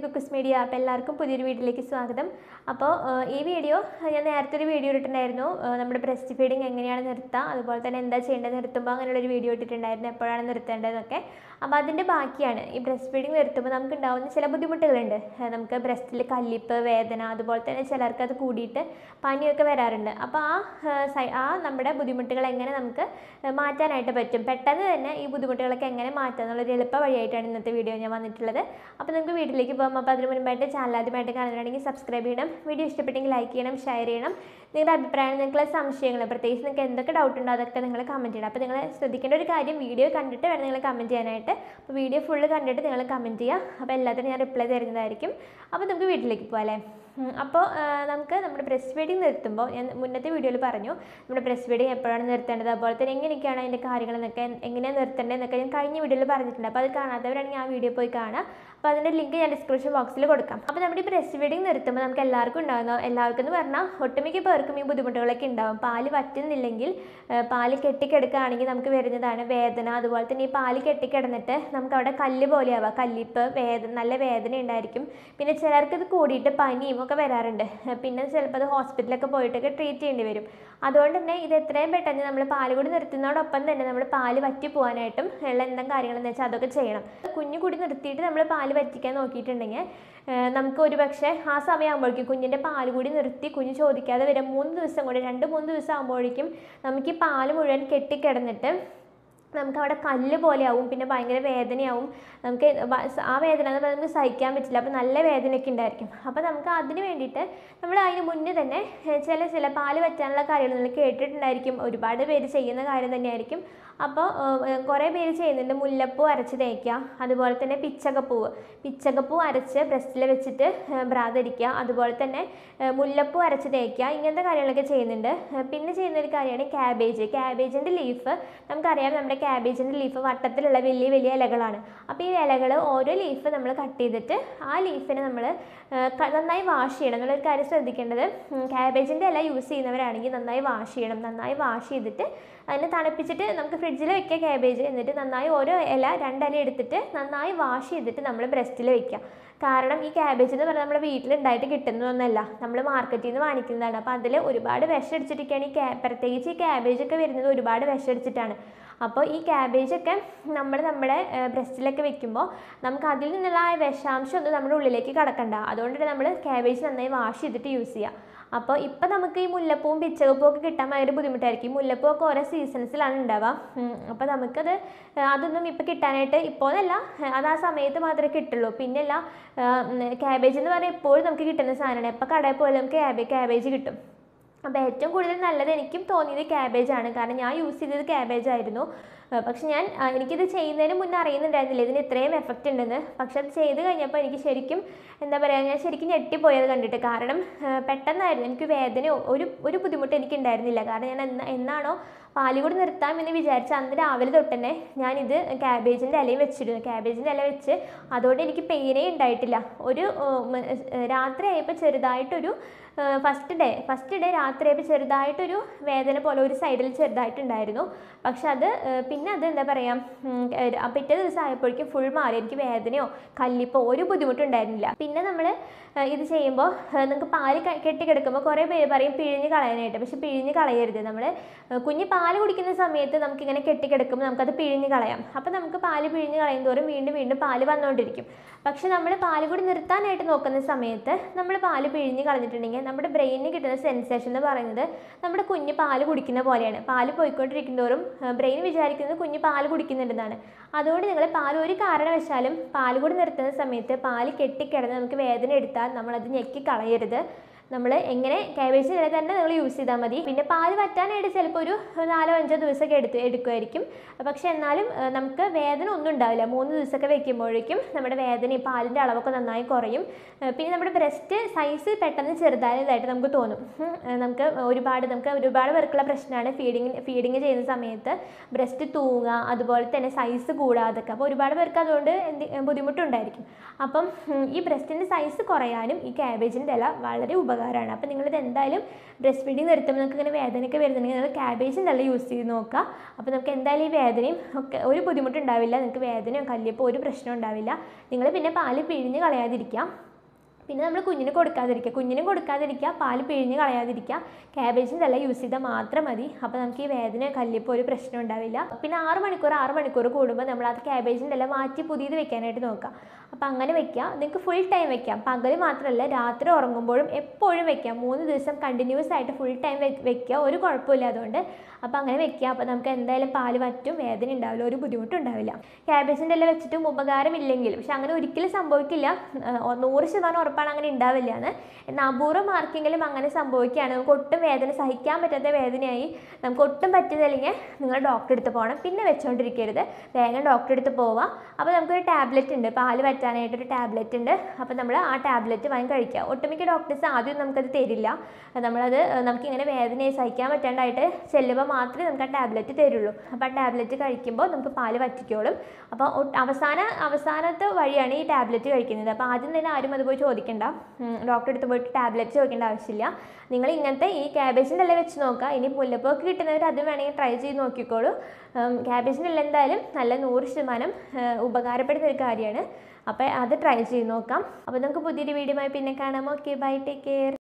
കുക്കുസ് media അപ്പോൾ എല്ലാവർക്കും പുതിയൊരു വീഡിയോയിലേക്ക് സ്വാഗതം അപ്പോൾ ഈ വീഡിയോ ഞാൻ നേരത്തെ ഒരു വീഡിയോ ഇട്ടിട്ടുണ്ടായിരുന്നു ആ, നമ്മുടെ ബ്രസ്റ്റ് ഫീഡിങ് എങ്ങനെയാണ് നിർത്തുക അതുപോലെ തന്നെ എന്താ ചെയ്യേണ്ടത് നിർത്തുമ്പോൾ അങ്ങനെയുള്ളൊരു വീഡിയോ ഇട്ടിട്ടുണ്ടായിരുന്നു എപ്പോഴാണ് നിർത്തേണ്ടതെന്നൊക്കെ അപ്പോൾ അതിൻ്റെ ബാക്കിയാണ് ഈ ബ്രസ്റ്റ് ഫീഡിങ് നിർത്തുമ്പോൾ നമുക്ക് ഉണ്ടാകുന്ന ചില ബുദ്ധിമുട്ടുകളുണ്ട് ആ, നമുക്ക് ബ്രസ്റ്റിൽ കല്ലിപ്പ് വേദന അതുപോലെ തന്നെ ചിലർക്ക് അത് കൂടിയിട്ട് പനിയൊക്കെ വരാറുണ്ട് അപ്പോൾ ആ ആ, സൈ- ആ നമ്മുടെ ബുദ്ധിമുട്ടുകൾ എങ്ങനെ നമുക്ക് മാറ്റാനായിട്ട് പറ്റും പെട്ടെന്ന് തന്നെ ഈ ബുദ്ധിമുട്ടുകളൊക്കെ എങ്ങനെ മാറ്റാം എന്നുള്ളൊരു എളുപ്പ വഴിയായിട്ടാണ് ഇന്നത്തെ വീഡിയോ ഞാൻ വന്നിട്ടുള്ളത് അപ്പോൾ നമുക്ക് വീട്ടിലേക്ക് പോകാം അപ്പോൾ അതിന് മുൻപായിട്ട് ചാനൽ ആദ്യമായിട്ട് കാണുന്നുണ്ടെങ്കിൽ സബ്സ്ക്രൈബ് ചെയ്യണം വീഡിയോ ഇഷ്ടപ്പെട്ടെങ്കിൽ ലൈക്ക് ചെയ്യണം ഷെയർ ചെയ്യണം നിങ്ങളുടെ അഭിപ്രായം നിങ്ങളുടെ സംശയങ്ങൾ പ്രത്യേകിച്ച് നിങ്ങൾക്ക് എന്തൊക്കെ ഡൗട്ട് ഉണ്ടോ അതൊക്കെ നിങ്ങൾ കമൻറ്റ് ചെയ്യണം അപ്പോൾ നിങ്ങൾ ശ്രദ്ധിക്കേണ്ട ഒരു കാര്യം വീഡിയോ കണ്ടിട്ട് വേണം നിങ്ങൾ കമൻറ്റ് ചെയ്യാനായിട്ട് അപ്പോൾ വീഡിയോ ഫുള്ള് കണ്ടിട്ട് നിങ്ങൾ കമൻറ്റ് ചെയ്യുക അപ്പോൾ എല്ലാത്തിനും ഞാൻ റിപ്ലൈ തരുന്നതായിരിക്കും അപ്പോൾ നമുക്ക് വീട്ടിലേക്ക് പോകാം അല്ലേ ഉം, അപ്പോൾ ആ, നമുക്ക് നമ്മുടെ ബ്രസ്റ്റ് ഫീഡിങ് നിർത്തുമ്പോൾ ഞാൻ മുന്നത്തെ വീഡിയോയിൽ പറഞ്ഞു നമ്മുടെ ബ്രസ്റ്റ് ഫീഡിങ് എപ്പോഴാണ് നിർത്തേണ്ടത് അതുപോലെ തന്നെ എങ്ങനെയൊക്കെയാണ് അതിൻ്റെ കാര്യങ്ങളെന്നൊക്കെ എങ്ങനെയാണ് നിർത്തേണ്ടതെന്നൊക്കെ ഞാൻ കഴിഞ്ഞ വീഡിയോയിൽ പറഞ്ഞിട്ടുണ്ട് അപ്പോൾ അത് കാണാത്തവരാണെങ്കിൽ ആ വീഡിയോ പോയി കാണാം അപ്പോൾ അതിൻ്റെ ലിങ്ക് ഞാൻ ഡിസ്ക്രിപ്ഷൻ ബോക്സിൽ കൊടുക്കാം അപ്പോൾ നമ്മുടെ ഈ ബ്രസ്റ്റ് ഫീഡിങ് നിർത്തുമ്പോൾ നമുക്ക് എല്ലാവർക്കും ഉണ്ടാകുന്ന എല്ലാവർക്കും എന്ന് പറഞ്ഞാൽ ഒട്ടുമിക്ക പേർക്കും ഈ ബുദ്ധിമുട്ടുകളൊക്കെ ഉണ്ടാകും പാല് പറ്റുന്നില്ലെങ്കിൽ ആ, പാല് കെട്ടിക്കിടക്കുകയാണെങ്കിൽ നമുക്ക് വരുന്നതാണ് വേദന അതുപോലെ തന്നെ ഈ പാല് കെട്ടിക്കിടന്നിട്ട് നമുക്ക് അവിടെ കല്ല് പോലെയാവാം കല്ലിപ്പ് വേദന നല്ല വേദന ഉണ്ടായിരിക്കും പിന്നെ ചിലർക്ക് ഇത് കൂടിയിട്ട് പനിയും ഒക്കെ വരാറുണ്ട് പിന്നെ ചിലപ്പോൾ അത് ഹോസ്പിറ്റലൊക്കെ പോയിട്ടൊക്കെ ട്രീറ്റ് ചെയ്യേണ്ടി വരും അതുകൊണ്ട് തന്നെ ഇത് എത്രയും പെട്ടെന്ന് നമ്മൾ പാല് കൂടി നിർത്തുന്നതോടൊപ്പം തന്നെ നമ്മൾ പാല് വറ്റി പോകാനായിട്ടും ഉള്ള എന്തെങ്കിലും കാര്യങ്ങളെന്ന് വെച്ചാൽ അതൊക്കെ ചെയ്യണം കുഞ്ഞു കൂടി നിർത്തിയിട്ട് നമ്മൾ പാല് വറ്റിക്കാൻ നോക്കിയിട്ടുണ്ടെങ്കിൽ ഏഹ് നമുക്ക് ഒരു പക്ഷേ ആ സമയമാകുമ്പോഴേക്കും കുഞ്ഞിൻ്റെ പാല് കൂടി നിർത്തി കുഞ്ഞ് ചോദിക്കാതെ വരാം മൂന്ന് ദിവസം കൂടി രണ്ട് മൂന്ന് ദിവസം ആകുമ്പോഴേക്കും നമുക്ക് ഈ പാല് മുഴുവൻ കെട്ടിക്കിടന്നിട്ട് നമുക്ക് അവിടെ കല്ല് പോലെയാവും പിന്നെ ഭയങ്കര വേദനയാവും നമുക്ക് വ- ആ വേദന എന്ന് പറയുന്നത് നമുക്ക് സഹിക്കാൻ പറ്റില്ല അപ്പോൾ നല്ല വേദനയൊക്കെ ഉണ്ടായിരിക്കും അപ്പോൾ നമുക്ക് അതിന് വേണ്ടിയിട്ട് നമ്മൾ അതിന് മുന്നേ തന്നെ ഏഹ് ചില ചില പാല് വറ്റാനുള്ള കാര്യങ്ങൾ നിങ്ങൾ കേട്ടിട്ടുണ്ടായിരിക്കും ഒരുപാട് പേര് ചെയ്യുന്ന കാര്യം തന്നെയായിരിക്കും അപ്പോൾ ഏഹ് കുറേ പേര് ചെയ്യുന്നുണ്ട് മുല്ലപ്പൂ അരച്ച് തേക്കുക അതുപോലെ തന്നെ പിച്ചകപ്പൂവ് പിച്ചകപ്പൂ അരച്ച് ബ്രസ്റ്റിൽ വെച്ചിട്ട് ഏഹ് ബ്രാ ധരിക്കുക അതുപോലെ തന്നെ ഏഹ് മുല്ലപ്പൂ അരച്ച് തേക്കുക ഇങ്ങനത്തെ കാര്യങ്ങളൊക്കെ ചെയ്യുന്നുണ്ട് ഏഹ് പിന്നെ ചെയ്യുന്ന ഒരു കാര്യമാണ് ക്യാബേജ് ക്യാബേജിൻ്റെ ലീഫ് നമുക്കറിയാം നമ്മുടെ ക്യാബേജിൻ്റെ ലീഫ് വട്ടത്തിലുള്ള വലിയ വലിയ ഇലകളാണ് അപ്പോൾ ഈ ഇലകൾ ഓരോ ലീഫ് നമ്മൾ കട്ട് ചെയ്തിട്ട് ആ ലീഫിനെ നമ്മൾ നന്നായി വാഷ് ചെയ്യണം എന്നുള്ളൊരു കാര്യം ശ്രദ്ധിക്കേണ്ടത് ക്യാബേജിൻ്റെ ഇല യൂസ് ചെയ്യുന്നവരാണെങ്കിൽ നന്നായി വാഷ് ചെയ്യണം നന്നായി വാഷ് ചെയ്തിട്ട് അതിനെ തണുപ്പിച്ചിട്ട് നമുക്ക് ഫ്രിഡ്ജിൽ വെക്കുക ക്യാബേജ് എന്നിട്ട് നന്നായി ഓരോ ഇല രണ്ടില എടുത്തിട്ട് നന്നായി വാഷ് ചെയ്തിട്ട് നമ്മൾ ബ്രസ്റ്റിൽ വെക്കുക കാരണം ഈ ക്യാബേജ് എന്ന് പറഞ്ഞാൽ നമ്മുടെ വീട്ടിലുണ്ടായിട്ട് കിട്ടുന്നതൊന്നുമല്ല നമ്മൾ മാർക്കറ്റിൽ നിന്ന് വാങ്ങിക്കുന്നതാണ് അപ്പോൾ അതിൽ ഒരുപാട് വിഷം അടിച്ചിട്ടൊക്കെയാണ് ഈ ക്യാ പ്രത്യേകിച്ച് ഈ ക്യാബേജ് ഒക്കെ വരുന്നത് ഒരുപാട് വിഷം അടിച്ചിട്ടാണ് അപ്പോൾ ഈ ക്യാബേജൊക്കെ നമ്മൾ നമ്മുടെ ബ്രസ്റ്റിലൊക്കെ വെക്കുമ്പോൾ നമുക്ക് അതിൽ നിന്നുള്ള ആ വിഷാംശം ഒന്നും നമ്മുടെ ഉള്ളിലേക്ക് കടക്കണ്ട അതുകൊണ്ട് തന്നെ നമ്മൾ ക്യാബേജ് നന്നായി വാഷ് ചെയ്തിട്ട് യൂസ് ചെയ്യുക അപ്പോൾ ഇപ്പം നമുക്ക് ഈ മുല്ലപ്പൂവും പിച്ചകപ്പൂവും ഒക്കെ കിട്ടാൻ ഭയങ്കര ബുദ്ധിമുട്ടായിരിക്കും ഈ മുല്ലപ്പൂ ഒക്കെ ഓരോ സീസൺസിലാണ് ഉണ്ടാവുക ഉം, അപ്പോൾ നമുക്കത് ആ, അതൊന്നും ഇപ്പം കിട്ടാനായിട്ട് ഇപ്പോഴല്ല അത് ആ സമയത്ത് മാത്രമേ കിട്ടുള്ളൂ പിന്നെയല്ല ക്യാബേജ് എന്ന് പറഞ്ഞാൽ എപ്പോഴും നമുക്ക് കിട്ടുന്ന സാധനമാണ് എപ്പോൾ കടയിൽ പോയാലും നമുക്ക് ക്യാബേജ് ക്യാബേജ് കിട്ടും അപ്പോൾ ഏറ്റവും കൂടുതൽ നല്ലത് എനിക്കും തോന്നിയത് ക്യാബേജ് ആണ് കാരണം ഞാൻ യൂസ് ചെയ്തത് ക്യാബേജ് ആയിരുന്നു ആ, പക്ഷെ ഞാൻ ആ, എനിക്കിത് ചെയ്യുന്നതിന് മുന്നേ അറിയുന്നുണ്ടായിരുന്നില്ല ഇതിന് ഇത്രയും എഫക്റ്റ് ഉണ്ടെന്ന് പക്ഷെ അത് ചെയ്ത് കഴിഞ്ഞപ്പോൾ എനിക്ക് ശരിക്കും എന്താ പറയുക ഞാൻ ശരിക്കും ഞെട്ടിപ്പോയത് കണ്ടിട്ട് കാരണം ആ, പെട്ടെന്നായിരുന്നു എനിക്ക് വേദനയോ ഒരു ഒരു ബുദ്ധിമുട്ട് എനിക്ക് ഉണ്ടായിരുന്നില്ല കാരണം ഞാൻ എന്നാ എന്നാണോ പാല് കൂടി നിർത്താം എന്ന് വിചാരിച്ച അന്ന് രാവിലെ തൊട്ട് തന്നെ ഞാനിത് ക്യാബേജിൻ്റെ ഇലയും വെച്ചിരുന്നു ക്യാബേജിൻ്റെ ഇല വെച്ച് അതുകൊണ്ട് എനിക്ക് പെയിനേ ഉണ്ടായിട്ടില്ല ഒരു ഉം, ഏഹ്, രാത്രി ആയപ്പോൾ ചെറുതായിട്ടൊരു ഫസ്റ്റ് ഡേ ഫസ്റ്റ് ഡേ രാത്രി ആയപ്പോൾ ചെറുതായിട്ടൊരു വേദന പോലെ ഒരു സൈഡിൽ ചെറുതായിട്ടുണ്ടായിരുന്നു പക്ഷെ അത് ഏഹ്, പിന്നെ അത് എന്താ പറയുക പിറ്റേ ദിവസം ആയപ്പോഴേക്കും ഫുൾ മാറി എനിക്ക് വേദനയോ കല്ലിപ്പോ ഒരു ബുദ്ധിമുട്ടുണ്ടായിരുന്നില്ല പിന്നെ നമ്മൾ ഇത് ചെയ്യുമ്പോൾ നിങ്ങൾക്ക് പാല് ക- കെട്ടിക്കിടക്കുമ്പോൾ കുറേ പേര് പറയും പിഴിഞ്ഞ് കളയാനായിട്ട് പക്ഷെ പിഴിഞ്ഞ് കളയരുത് നമ്മൾ കുഞ്ഞ് പാല് കുടിക്കുന്ന സമയത്ത് നമുക്കിങ്ങനെ കെട്ടിക്കിടക്കുമ്പോൾ നമുക്കത് പിഴിഞ്ഞ് കളയാം അപ്പോൾ നമുക്ക് പാല് പിഴിഞ്ഞ് കളയും തോറും വീണ്ടും വീണ്ടും പാല് വന്നുകൊണ്ടിരിക്കും പക്ഷെ നമ്മൾ പാല് കൂടി നിർത്താനായിട്ട് നോക്കുന്ന സമയത്ത് നമ്മൾ പാല് പിഴിഞ്ഞ് കളഞ്ഞിട്ടുണ്ടെങ്കിൽ നമ്മുടെ ബ്രെയിനിന് കിട്ടുന്ന സെൻസേഷൻ എന്ന് പറയുന്നത് നമ്മുടെ കുഞ്ഞ് പാല് കുടിക്കുന്ന പോലെയാണ് പാല് പോയിക്കൊണ്ടിരിക്കുന്തോറും ബ്രെയിൻ വിചാരിക്കുന്നത് കുഞ്ഞ് പാല് കുടിക്കുന്നുണ്ടെന്നാണ് അതുകൊണ്ട് നിങ്ങൾ പാൽ ഒരു കാരണവശാലും പാല് കൂടി നിർത്തുന്ന സമയത്ത് പാല് കെട്ടിക്കിടന്ന് നമുക്ക് വേദന എടുത്താൽ നമ്മളത് ഞെക്കി കളയരുത് നമ്മൾ എങ്ങനെ കാബേജ് ഇല തന്നെ നിങ്ങൾ യൂസ് ചെയ്താൽ മതി പിന്നെ പാല് വറ്റാനായിട്ട് ചിലപ്പോൾ ഒരു നാലോ അഞ്ചോ ദിവസമൊക്കെ എടുത്ത് എടുക്കുമായിരിക്കും പക്ഷേ എന്നാലും ആ, നമുക്ക് വേദന ഒന്നും ഉണ്ടാവില്ല മൂന്ന് ദിവസമൊക്കെ വെക്കുമ്പോഴേക്കും നമ്മുടെ വേദനയും പാലിൻ്റെ അളവൊക്കെ നന്നായി കുറയും ആ, പിന്നെ നമ്മുടെ ബ്രസ്റ്റ് സൈസ് പെട്ടെന്ന് ചെറുതായതായിട്ട് നമുക്ക് തോന്നും ഉം, ആ, നമുക്ക് ഒരുപാട് നമുക്ക് ഒരുപാട് പേർക്കുള്ള പ്രശ്നമാണ് ഫീഡിങ് ഫീഡിങ് ചെയ്യുന്ന സമയത്ത് ബ്രസ്റ്റ് തൂങ്ങുക അതുപോലെ തന്നെ സൈസ് കൂടാതൊക്കെ അപ്പോൾ ഒരുപാട് പേർക്ക് അതുകൊണ്ട് എന്ത് ബുദ്ധിമുട്ടുണ്ടായിരിക്കും അപ്പം ഉം, ഈ ബ്രസ്റ്റിൻ്റെ സൈസ് കുറയാനും ഈ ക്യാബേജിൻ്റെ ഇല വളരെ ഉപകാരം ഉപകാരമാണ് അപ്പോൾ നിങ്ങളിത് എന്തായാലും ബ്രസ്റ്റ് ഫീഡിങ് നിർത്തുമ്പോൾ നിങ്ങൾക്ക് ഇങ്ങനെ വേദനയൊക്കെ വരുന്നുണ്ടെങ്കിൽ നിങ്ങൾ ക്യാബേജ് നല്ല യൂസ് ചെയ്ത് നോക്കുക അപ്പോൾ നമുക്ക് എന്തായാലും ഈ വേദനയും ഒക്കെ ഒരു ബുദ്ധിമുട്ടുണ്ടാവില്ല നിങ്ങൾക്ക് വേദനയോ കല്ലിയപ്പോ ഒരു പ്രശ്നം ഉണ്ടാവില്ല നിങ്ങൾ പിന്നെ പാല് പിഴിഞ്ഞ് കളയാതിരിക്കാം പിന്നെ നമ്മൾ കുഞ്ഞിന് കൊടുക്കാതിരിക്കുക കുഞ്ഞിനും കൊടുക്കാതിരിക്കുക പാല് പിഴിഞ്ഞ് കളയാതിരിക്കുക ക്യാബേജും ഇതെല്ലാം യൂസ് ചെയ്താൽ മാത്രം മതി അപ്പോൾ നമുക്ക് ഈ വേദന കല്ലിപ്പോൾ ഒരു പ്രശ്നം ഉണ്ടാവില്ല പിന്നെ ആറ് മണിക്കൂർ ആറ് മണിക്കൂർ കൂടുമ്പോൾ നമ്മൾ അത് ക്യാബേജിൻ്റെ എല്ലാം മാറ്റി പുതിയത് വെക്കാനായിട്ട് നോക്കുക അപ്പോൾ അങ്ങനെ വെക്കുക നിങ്ങൾക്ക് ഫുൾ ടൈം വെക്കാം പകൽ മാത്രമല്ല രാത്രി ഉറങ്ങുമ്പോഴും എപ്പോഴും വെക്കാം മൂന്ന് ദിവസം കണ്ടിന്യൂസ് ആയിട്ട് ഫുൾ ടൈം വെക്കുക ഒരു കുഴപ്പമില്ല അതുകൊണ്ട് അപ്പോൾ അങ്ങനെ വെക്കുക അപ്പോൾ നമുക്ക് എന്തായാലും പാല് വറ്റും വേദന ഉണ്ടാവില്ല ഒരു ബുദ്ധിമുട്ടും ഉണ്ടാവില്ല ക്യാബേജിൻ്റെ എല്ലാം വെച്ചിട്ടും ഉപകാരമില്ലെങ്കിൽ പക്ഷെ അങ്ങനെ ഒരിക്കലും സംഭവിക്കില്ല ആ, നൂറ് ശതമാനം ഉറപ്പാണ് അങ്ങനെ ഉണ്ടാവില്ല എന്ന് എന്നാൽ അപൂർവം ആർക്കെങ്കിലും അങ്ങനെ സംഭവിക്കുകയാണ് നമുക്ക് ഒട്ടും വേദന സഹിക്കാൻ പറ്റാത്ത വേദനയായി നമുക്ക് ഒട്ടും പറ്റുന്നില്ലെങ്കിൽ നിങ്ങൾ ഡോക്ടറെ അടുത്ത് പോകണം പിന്നെ വെച്ചുകൊണ്ടിരിക്കരുത് വേഗം ഡോക്ടറെ അടുത്ത് പോവുക അപ്പോൾ നമുക്കൊരു ടാബ്ലറ്റ് ഉണ്ട് പാല് വറ്റാനായിട്ടൊരു ടാബ്ലറ്റ് ഉണ്ട് അപ്പോൾ നമ്മൾ ആ ടാബ്ലറ്റ് വാങ്ങി കഴിക്കുക ഒട്ടുമിക്ക ഡോക്ടേഴ്സ് ആദ്യം നമുക്കത് തരില്ല നമ്മളത് നമുക്കിങ്ങനെ വേദനയായി സഹിക്കാൻ പറ്റാണ്ടായിട്ട് ചെല്ലുമ്പോൾ മാത്രമേ നമുക്ക് ആ ടാബ്ലറ്റ് തരുള്ളൂ അപ്പോൾ ആ ടാബ്ലറ്റ് കഴിക്കുമ്പോൾ നമുക്ക് പാല് വറ്റിക്കോളും അപ്പോൾ ഒ- അവസാന അവസാനത്തെ വഴിയാണ് ഈ ടാബ്ലറ്റ് കഴിക്കുന്നത് അപ്പോൾ ആദ്യം തന്നെ ആരും അത് പോയി ചോദിക്കണ്ട ഡോക്ടറെ അടുത്ത് പോയിട്ട് ടാബ്ലറ്റ് ചോദിക്കേണ്ട ആവശ്യമില്ല നിങ്ങൾ ഇങ്ങനത്തെ ഈ ക്യാബേജിൻ്റെ എല്ലാം വെച്ച് നോക്കുക ഇനി മുല്ലപ്പൊക്കെ കിട്ടുന്നവർ അത് വേണമെങ്കിൽ ട്രൈ ചെയ്ത് നോക്കിക്കോളൂ ക്യാബേജിൻ്റെ എല്ലാം എന്തായാലും നല്ല നൂറ് ശതമാനം ഉം, ഉപകാരപ്പെടുന്ന ഒരു കാര്യമാണ് അപ്പോൾ അത് ട്രൈ ചെയ്ത് നോക്കാം അപ്പോൾ നമുക്ക് പുതിയൊരു വീഡിയോ പിന്നെ കാണാം ഓക്കെ ബൈ ടേക്ക് കെയർ